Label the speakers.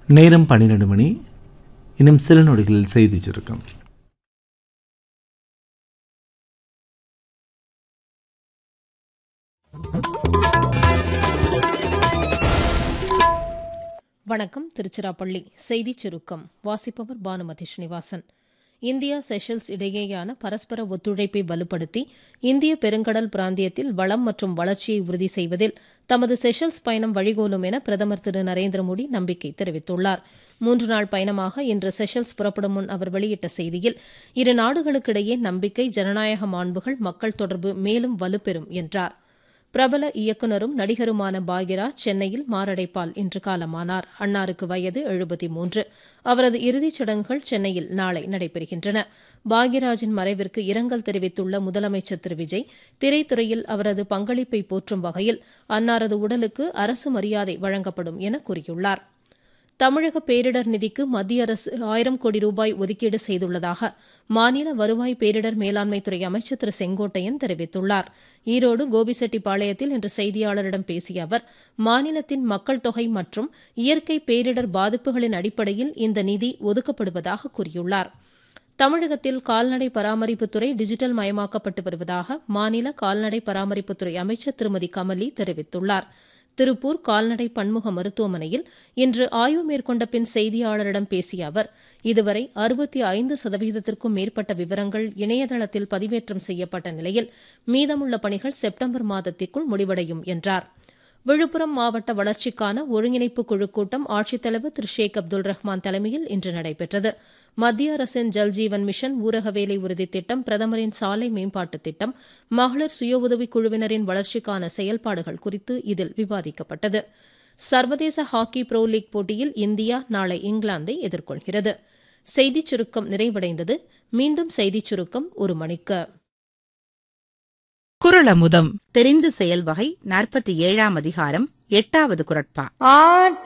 Speaker 1: நேரம் பன்னிரண்டு மணி இன்னும் சில நொடிகளில் செய்தி சுருக்கம்
Speaker 2: வணக்கம் திருச்சிராப்பள்ளி செய்திச் சுருக்கம் வாசிப்பவர் பானுமதி ஸ்ரீனிவாசன் இந்தியா செஷல்ஸ் இடையேயான பரஸ்பர ஒத்துழைப்பை வலுப்படுத்தி இந்திய பெருங்கடல் பிராந்தியத்தில் வளம் மற்றும் வளர்ச்சியை உறுதி செய்வதில் தமது செஷல்ஸ் பயணம் வழிகோலும் என பிரதமர் திரு நரேந்திர மோடி நம்பிக்கை தெரிவித்துள்ளார் மூன்று நாள் பயணமாக இன்று செஷல்ஸ் புறப்படும் முன் அவர் வெளியிட்ட செய்தியில் இரு நாடுகளுக்கிடையே நம்பிக்கை ஜனநாயக மாண்புகள் மக்கள் தொடர்பு மேலும் வலுப்பெறும் என்றார் பிரபல இயக்குநரும் நடிகருமான பாக்யராஜ் சென்னையில் மாரடைப்பால் இன்று காலமானார் அன்னாருக்கு வயது எழுபத்தி மூன்று அவரது இறுதிச் சடங்குகள் சென்னையில் நாளை நடைபெறுகின்றன பாக்யராஜின் மறைவிற்கு இரங்கல் தெரிவித்துள்ள முதலமைச்சர் திரு விஜய் திரைத்துறையில் அவரது பங்களிப்பை போற்றும் வகையில் அன்னாரது உடலுக்கு அரசு மரியாதை வழங்கப்படும் என கூறியுள்ளார் தமிழக பேரிடர் நிதிக்கு மத்திய அரசு ஆயிரம் கோடி ரூபாய் ஒதுக்கீடு செய்துள்ளதாக மாநில வருவாய் பேரிடர் மேலாண்மைத்துறை அமைச்சர் திரு செங்கோட்டையன் தெரிவித்துள்ளார் ஈரோடு கோபிசெட்டிப்பாளையத்தில் இன்று செய்தியாளரிடம் பேசிய அவர் மாநிலத்தின் மக்கள் தொகை மற்றும் இயற்கை பேரிடர் பாதிப்புகளின் அடிப்படையில் இந்த நிதி ஒதுக்கப்படுவதாக கூறியுள்ளார் தமிழகத்தில் கால்நடை பராமரிப்புத்துறை டிஜிட்டல் மயமாக்கப்பட்டு வருவதாக மாநில கால்நடை பராமரிப்புத்துறை அமைச்சர் திருமதி கமலி தெரிவித்துள்ளாா் திருப்பூர் கால்நடை பன்முக மருத்துவமனையில் இன்று ஆய்வு மேற்கொண்ட பின் செய்தியாளரிடம் பேசிய அவர் இதுவரை அறுபத்தி ஐந்து சதவீதத்திற்கும் மேற்பட்ட விவரங்கள் இணையதளத்தில் பதிவேற்றம் செய்யப்பட்ட நிலையில் மீதமுள்ள பணிகள் செப்டம்பர் மாதத்திற்குள் முடிவடையும் என்றார் விழுப்புரம் மாவட்ட வளர்ச்சிக்கான ஒருங்கிணைப்பு குழு கூட்டம் ஆட்சித்தலைவர் திரு ஷேக் அப்துல் ரஹ்மான் தலைமையில் இன்று நடைபெற்றது மத்திய அரசின் ஜல்ஜீவன் மிஷன் ஊரக வேலை உறுதி திட்டம் பிரதமரின் சாலை மேம்பாட்டுத் திட்டம் மகளிர் சுய உதவிக் குழுவினரின் வளர்ச்சிக்கான செயல்பாடுகள் குறித்து இதில் விவாதிக்கப்பட்டது சர்வதேச ஹாக்கி ப்ரோ லீக் போட்டியில் இந்தியா நாளை இங்கிலாந்தை எதிர்கொள்கிறது செய்திச் சுருக்கம் நிறைவடைந்தது மீண்டும் செய்திச் சுருக்கம் ஒரு மணிக்கு
Speaker 3: குரலமுதம்
Speaker 4: தெரிந்து செயல் வகை நாற்பத்தி ஏழாம் அதிகாரம் எட்டாவது குரட்பா
Speaker 5: ஆற்ற